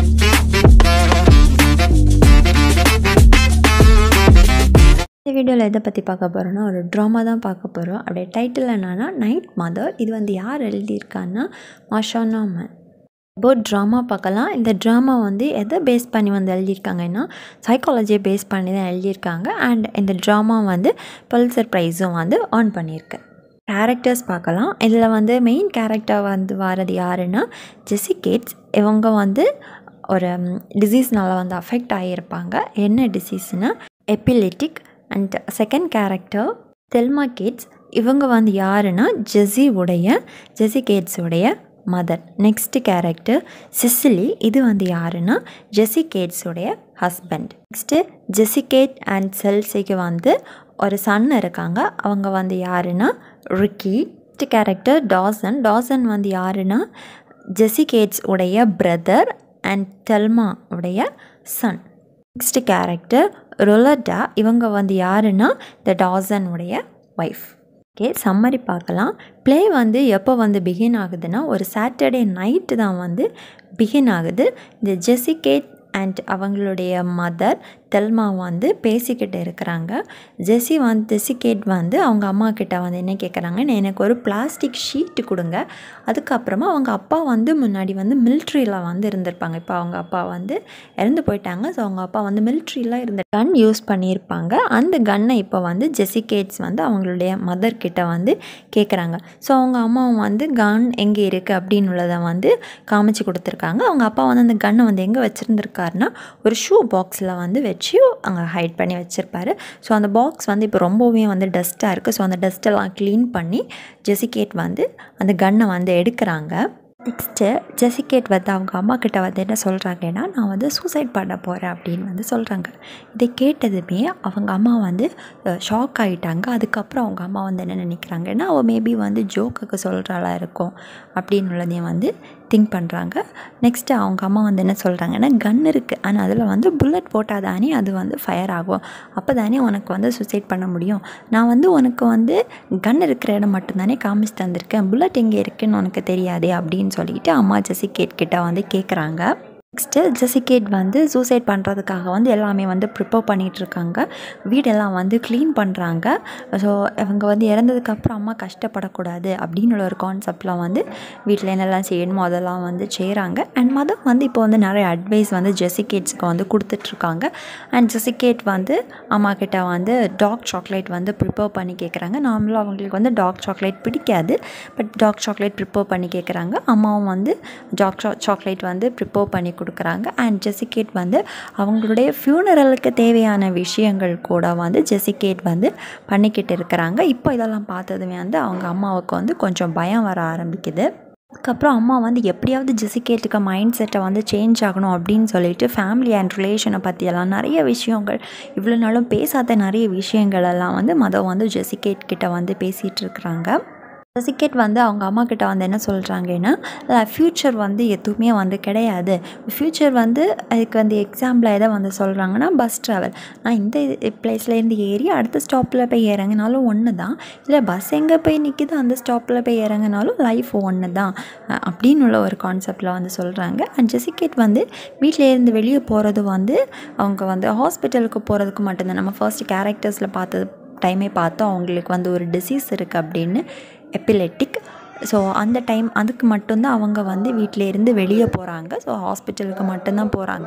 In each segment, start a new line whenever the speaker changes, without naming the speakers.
இந்த வீடியோவில் எதை பற்றி பார்க்க போகிறோன்னா ஒரு ட்ராமா தான் பார்க்க போகிறோம் அப்படியே டைட்டில் என்னன்னா நைட் மதர் இது வந்து யார் எழுதியிருக்கான்னா மாஷானா மேன் அபவுட் ட்ராமா பார்க்கலாம் இந்த ட்ராமா வந்து எதை பேஸ் பண்ணி வந்து எழுதியிருக்காங்கன்னா சைக்காலஜியை பேஸ் பண்ணி தான் எழுதியிருக்காங்க அண்ட் இந்த ட்ராமா வந்து பல்சர் ப்ரைஸும் வந்து ஆன் பண்ணியிருக்கு கேரக்டர்ஸ் பார்க்கலாம் இதில் வந்து மெயின் கேரக்டர் வந்து வர்றது யாருன்னா ஜெசி கேட்ஸ் இவங்க வந்து ஒரு டிசீஸ்னால் வந்து அஃபெக்ட் ஆகியிருப்பாங்க என்ன டிசீஸ்னால் epileptic and second character Thelma Cates இவங்க வந்து யாருன்னா ஜெஸி உடைய ஜெஸி கேட்ஸ் உடைய மதர் நெக்ஸ்ட் கேரக்டர் சிசிலி இது வந்து யாருன்னா ஜெஸி கேட்ஸுடைய ஹஸ்பண்ட் நெக்ஸ்ட்டு ஜெசிகேட் அண்ட் செல்சிக்கு வந்து ஒரு சன் இருக்காங்க அவங்க வந்து யாருன்னா Ricky next character Dawson Dawson வந்து யாருன்னா ஜெசிகேட்ஸ் உடைய பிரதர் அண்ட் தெல்மா உடைய சன் நெக்ஸ்ட் கேரக்டர் ரொலட்டா இவங்க வந்து யாருன்னா த டாசன் உடைய ஒய்ஃப் ஓகே சம்மரி பார்க்கலாம் ப்ளே வந்து எப்போ வந்து பிகின் ஆகுதுன்னா ஒரு சாட்டர்டே நைட்டு தான் வந்து பிகின் ஆகுது இந்த ஜெசிகேட் அண்ட் அவங்களுடைய மதர் தெல்மா வந்து பேசிக்கிட்டு இருக்கிறாங்க ஜெஸி வந்து ஜெசிகேட் வந்து அவங்க அம்மா கிட்ட வந்து என்ன கேட்குறாங்கன்னு எனக்கு ஒரு பிளாஸ்டிக் ஷீட்டு கொடுங்க அதுக்கப்புறமா அவங்க அப்பா வந்து முன்னாடி வந்து மிலிட்ரியில் வந்து இருந்திருப்பாங்க இப்போ அவங்க அப்பா வந்து இறந்து போயிட்டாங்க ஸோ அவங்க அப்பா வந்து மிலிட்ரியில் இருந்த கன் யூஸ் பண்ணியிருப்பாங்க அந்த கன்னை இப்போ வந்து ஜெசிகேட்ஸ் வந்து அவங்களுடைய மதர் கிட்ட வந்து கேட்குறாங்க ஸோ அவங்க அம்மாவும் வந்து கன் எங்கே இருக்குது அப்படின்னு உள்ளதை வந்து காமிச்சு கொடுத்துருக்காங்க அவங்க அப்பா வந்து அந்த கன்னை வந்து எங்கே வச்சுருந்துருக்காருன்னா ஒரு ஷூ பாக்ஸில் வந்து வச்சு அங்கே ஹைட் பண்ணி வச்சுருப்பாரு ஸோ அந்த பாக்ஸ் வந்து இப்போ ரொம்பவே வந்து டஸ்ட்டாக இருக்குது ஸோ அந்த டஸ்ட்டெல்லாம் க்ளீன் பண்ணி ஜெசிகேட் வந்து அந்த கன்னை வந்து எடுக்கிறாங்க நெக்ஸ்ட்டு ஜெசிகேட் வந்து அவங்க அம்மா கிட்ட வந்து என்ன சொல்கிறாங்கன்னா நான் வந்து சூசைட் பண்ண போகிறேன் அப்படின்னு வந்து சொல்கிறாங்க இதை கேட்டதுமே அவங்க அம்மா வந்து ஷாக் ஆகிட்டாங்க அதுக்கப்புறம் அவங்க அம்மா வந்து என்ன நினைக்கிறாங்கன்னா அவள் மேபி வந்து ஜோக்குக்கு சொல்கிறாளா இருக்கும் அப்படின்னு உள்ளதையும் வந்து திங்க் பண்ணுறாங்க நெக்ஸ்ட்டு அவங்க அம்மா வந்து என்ன சொல்கிறாங்கன்னா கன் இருக்குது ஆனால் அதில் வந்து புல்லட் போட்டால் தானே அது வந்து ஃபயர் ஆகும் அப்போ தானே உனக்கு வந்து சூசைட் பண்ண முடியும் நான் வந்து உனக்கு வந்து கன் இருக்கிற இடம் மட்டும்தானே காமிச்சு தந்திருக்கேன் புல்லட் எங்கே இருக்குன்னு உனக்கு தெரியாதே அப்படின்னு சொல்லிட்டு அம்மா ஜெசிகேட் கிட்ட வந்து கேட்குறாங்க நெக்ஸ்ட்டு ஜெசிகேட் வந்து சூசைட் பண்ணுறதுக்காக வந்து எல்லாமே வந்து ப்ரிப்பேர் பண்ணிகிட்ருக்காங்க வீடெல்லாம் வந்து க்ளீன் பண்ணுறாங்க ஸோ இவங்க வந்து இறந்ததுக்கப்புறம் அம்மா கஷ்டப்படக்கூடாது அப்படின்னு ஒரு கான்செப்ட்லாம் வந்து வீட்டில் என்னெல்லாம் செய்யணுமோ அதெல்லாம் வந்து செய்கிறாங்க அண்ட் மதம் வந்து இப்போ வந்து நிறைய அட்வைஸ் வந்து ஜெசிகேட்ஸ்க்கு வந்து கொடுத்துட்ருக்காங்க அண்ட் ஜெசிகேட் வந்து அம்மா கிட்ட வந்து டார்க் சாக்லேட் வந்து ப்ரிப்பேர் பண்ணி கேட்குறாங்க நார்மலாக அவங்களுக்கு வந்து டார்க் சாக்லேட் பிடிக்காது பட் டார்க் சாக்லேட் ப்ரிப்பேர் பண்ணி கேட்குறாங்க அம்மாவும் வந்து டார்க் சாக்லேட் வந்து ப்ரிப்பேர் பண்ணி கொடுக்குறாங்க அண்ட் ஜெசிகேட் வந்து அவங்களுடைய ஃபியூனரலுக்கு தேவையான விஷயங்கள் கூட வந்து ஜெசிகேட் வந்து பண்ணிக்கிட்டு இருக்கிறாங்க இப்போ இதெல்லாம் பார்த்ததுமே வந்து அவங்க அம்மாவுக்கு வந்து கொஞ்சம் பயம் வர ஆரம்பிக்குது அதுக்கப்புறம் அம்மா வந்து எப்படியாவது ஜெசிகேட்டுக்கு மைண்ட் செட்டை வந்து சேஞ்ச் ஆகணும் அப்படின்னு சொல்லிட்டு ஃபேமிலி அண்ட் ரிலேஷனை பற்றியெல்லாம் நிறைய விஷயங்கள் இவ்வளோ நாளும் பேசாத நிறைய விஷயங்கள் எல்லாம் வந்து மதம் வந்து ஜெசிகேட் கிட்ட வந்து பேசிகிட்டு இருக்கிறாங்க ஜெசிகேட் வந்து அவங்க அம்மா கிட்ட வந்து என்ன சொல்கிறாங்கன்னா ஃப்யூச்சர் வந்து எதுவுமே வந்து கிடையாது ஃப்யூச்சர் வந்து அதுக்கு வந்து எக்ஸாம்பிள் எதை வந்து சொல்கிறாங்கன்னா பஸ் ட்ராவல் நான் இந்த பிளேஸ்லேருந்து ஏறி அடுத்த ஸ்டாப்பில் போய் இறங்கினாலும் ஒன்று தான் இல்லை பஸ் எங்கே போய் நிற்கிது அந்த ஸ்டாப்பில் போய் இறங்கினாலும் லைஃப் ஒன்று தான் அப்படின்னு உள்ள ஒரு கான்செப்டில் வந்து சொல்கிறாங்க அண்ட் ஜெசிகேட் வந்து வீட்டிலேருந்து வெளியே போகிறது வந்து அவங்க வந்து ஹாஸ்பிட்டலுக்கு போகிறதுக்கு மட்டும்தான் நம்ம ஃபர்ஸ்ட் கேரக்டர்ஸில் பார்த்தது டைமே பார்த்தோம் அவங்களுக்கு வந்து ஒரு டிசீஸ் இருக்குது அப்படின்னு எப்பிலெட்டிக் ஸோ அந்த டைம் அதுக்கு மட்டும்தான் அவங்க வந்து வீட்டிலேருந்து வெளியே போகிறாங்க ஸோ ஹாஸ்பிட்டலுக்கு மட்டும்தான் போகிறாங்க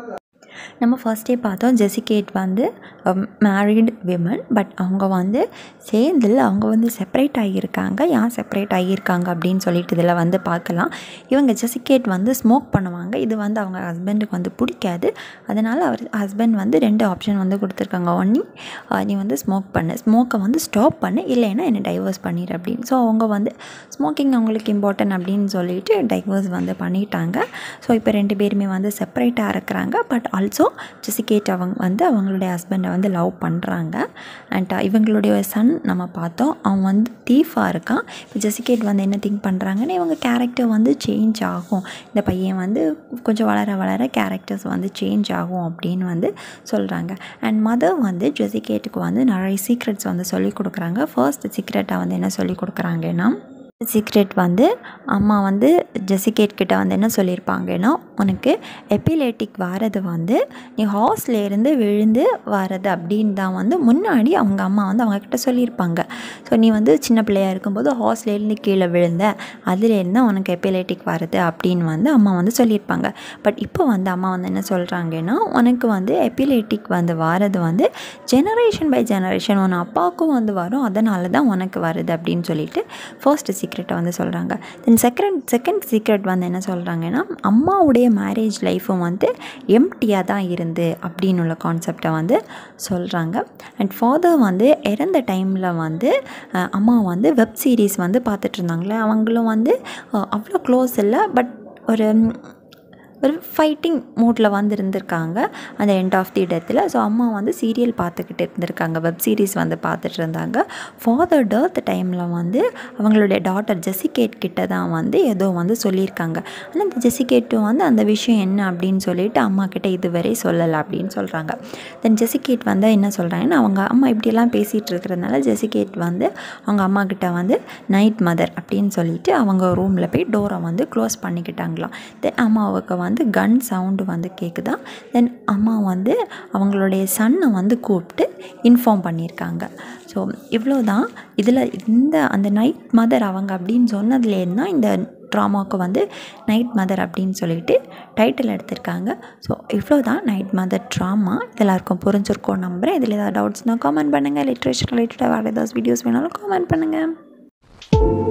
நம்ம ஃபர்ஸ்டே பார்த்தோம் ஜெசிகேட் வந்து மேரீடு விமன் பட் அவங்க வந்து சேர்ந்து அவங்க வந்து செப்பரேட் ஆகியிருக்காங்க யார் செப்பரேட் ஆகியிருக்காங்க அப்படின்னு சொல்லிட்டு இதில் வந்து பார்க்கலாம் இவங்க ஜெசிகேட் வந்து ஸ்மோக் பண்ணுவாங்க இது வந்து அவங்க ஹஸ்பண்டுக்கு வந்து பிடிக்காது அதனால் அவர் ஹஸ்பண்ட் வந்து ரெண்டு ஆப்ஷன் வந்து கொடுத்துருக்காங்க ஒன்னி நீ வந்து ஸ்மோக் பண்ணு ஸ்மோக்கை வந்து ஸ்டாப் பண்ணு இல்லைன்னா என்னை டைவர்ஸ் பண்ணிடு அப்படின்னு ஸோ அவங்க வந்து ஸ்மோக்கிங் அவங்களுக்கு இம்பார்ட்டன்ட் அப்படின்னு சொல்லிட்டு டைவர்ஸ் வந்து பண்ணிட்டாங்க ஸோ இப்போ ரெண்டு பேருமே வந்து செப்பரேட்டாக இருக்கிறாங்க பட் ஆல்சோ ஜெசிகேட் அவங்க வந்து அவங்களுடைய ஹஸ்பண்டை வந்து லவ் பண்ணுறாங்க அண்ட் இவங்களுடைய சன் நம்ம பார்த்தோம் அவன் வந்து தீஃபாக இருக்கான் இப்போ ஜெசிகேட் வந்து என்ன திங்க் பண்ணுறாங்கன்னா இவங்க கேரக்டர் வந்து சேஞ்ச் ஆகும் இந்த பையன் வந்து கொஞ்சம் வளர வளர கேரக்டர்ஸ் வந்து சேஞ்ச் ஆகும் அப்படின்னு வந்து சொல்கிறாங்க அண்ட் மதர் வந்து ஜெசிகேட்டுக்கு வந்து நிறைய சீக்ரெட்ஸ் வந்து சொல்லி கொடுக்குறாங்க ஃபர்ஸ்ட் சீக்ரெட்டாக வந்து என்ன சொல்லி கொடுக்குறாங்கன்னா சீக்ரெட் வந்து அம்மா வந்து ஜெசிகேட் கிட்ட வந்து என்ன சொல்லியிருப்பாங்கன்னா உனக்கு எபிலேட்டிக் வரது வந்து நீ ஹாஸ்லேருந்து விழுந்து வரது அப்படின்னு தான் வந்து முன்னாடி அவங்க அம்மா வந்து அவங்கக்கிட்ட சொல்லியிருப்பாங்க ஸோ நீ வந்து சின்ன பிள்ளையாக இருக்கும்போது ஹாஸ்லேருந்து கீழே விழுந்த அதுலேருந்து தான் உனக்கு எபிலேட்டிக் வருது அப்படின்னு வந்து அம்மா வந்து சொல்லியிருப்பாங்க பட் இப்போ வந்து அம்மா வந்து என்ன சொல்கிறாங்கன்னா உனக்கு வந்து எபிலேட்டிக் வந்து வரது வந்து ஜெனரேஷன் பை ஜெனரேஷன் உன் அப்பாவுக்கும் வந்து வரும் அதனால தான் உனக்கு வருது அப்படின்னு சொல்லிட்டு ஃபர்ஸ்ட் சீக்ரெட்டை வந்து சொல்கிறாங்க தென் செகண்ட் செகண்ட் சீக்ரெட் வந்து என்ன சொல்கிறாங்கன்னா அம்மாவுடைய மேரேஜ் லைஃப்பும் வந்து எம்டியாக தான் இருந்து அப்படின்னு உள்ள கான்செப்டை வந்து சொல்கிறாங்க அண்ட் ஃபாதர் வந்து இறந்த டைமில் வந்து அஹ், அம்மா வந்து வெப் சீரிஸ் வந்து பார்த்துட்டு இருந்தாங்களே அவங்களும் வந்து அஹ், அவ்வளோ க்ளோஸ் இல்லை பட் ஒரு ஒரு ஃபைட்டிங் மூட்டில் வந்து இருந்திருக்காங்க அந்த எண்ட் ஆஃப் தி டெத்தில் ஸோ அம்மா வந்து சீரியல் பார்த்துக்கிட்டு இருந்திருக்காங்க வெப் சீரிஸ் வந்து பார்த்துட்டு இருந்தாங்க ஃபாதர் டர்த் டைமில் வந்து அவங்களுடைய டாட்டர் ஜெசிகேட் கிட்ட தான் வந்து ஏதோ வந்து சொல்லியிருக்காங்க ஆனால் இந்த ஜெசிகேட்டும் வந்து அந்த விஷயம் என்ன அப்படின்னு சொல்லிட்டு அம்மா கிட்ட இதுவரை சொல்லலை அப்படின்னு சொல்கிறாங்க தென் ஜெசிகேட் வந்து என்ன சொல்கிறாங்கன்னா அவங்க அம்மா இப்படியெல்லாம் பேசிகிட்டு இருக்கிறதுனால ஜெசிகேட் வந்து அவங்க அம்மா கிட்ட வந்து நைட் மதர் அப்படின்னு சொல்லிட்டு அவங்க ரூமில் போய் டோரை வந்து க்ளோஸ் பண்ணிக்கிட்டாங்களாம் தென் அம்மாவுக்கு வந்து கன் சவுண்டு வந்து கேட்குதா தென் அம்மா வந்து அவங்களுடைய சன்னை வந்து கூப்பிட்டு இன்ஃபார்ம் பண்ணியிருக்காங்க ஸோ இவ்வளோ தான் இதில் இந்த அந்த நைட் மதர் அவங்க அப்படின்னு சொன்னதுலேருந்து தான் இந்த ட்ராமாவுக்கு வந்து நைட் மதர் அப்படின்னு சொல்லிட்டு டைட்டில் எடுத்திருக்காங்க ஸோ இவ்வளோ தான் நைட் மதர் ட்ராமா இது எல்லாருக்கும் புரிஞ்சிருக்கோம் நம்புகிறேன் இதில் ஏதாவது டவுட்ஸ்னால் காமெண்ட் பண்ணுங்கள் லிட்ரேச்சர் ரிலேட்டடாக வேறு ஏதாவது வீடியோஸ் வேணாலும் காமெண்ட் பண்ணுங்கள்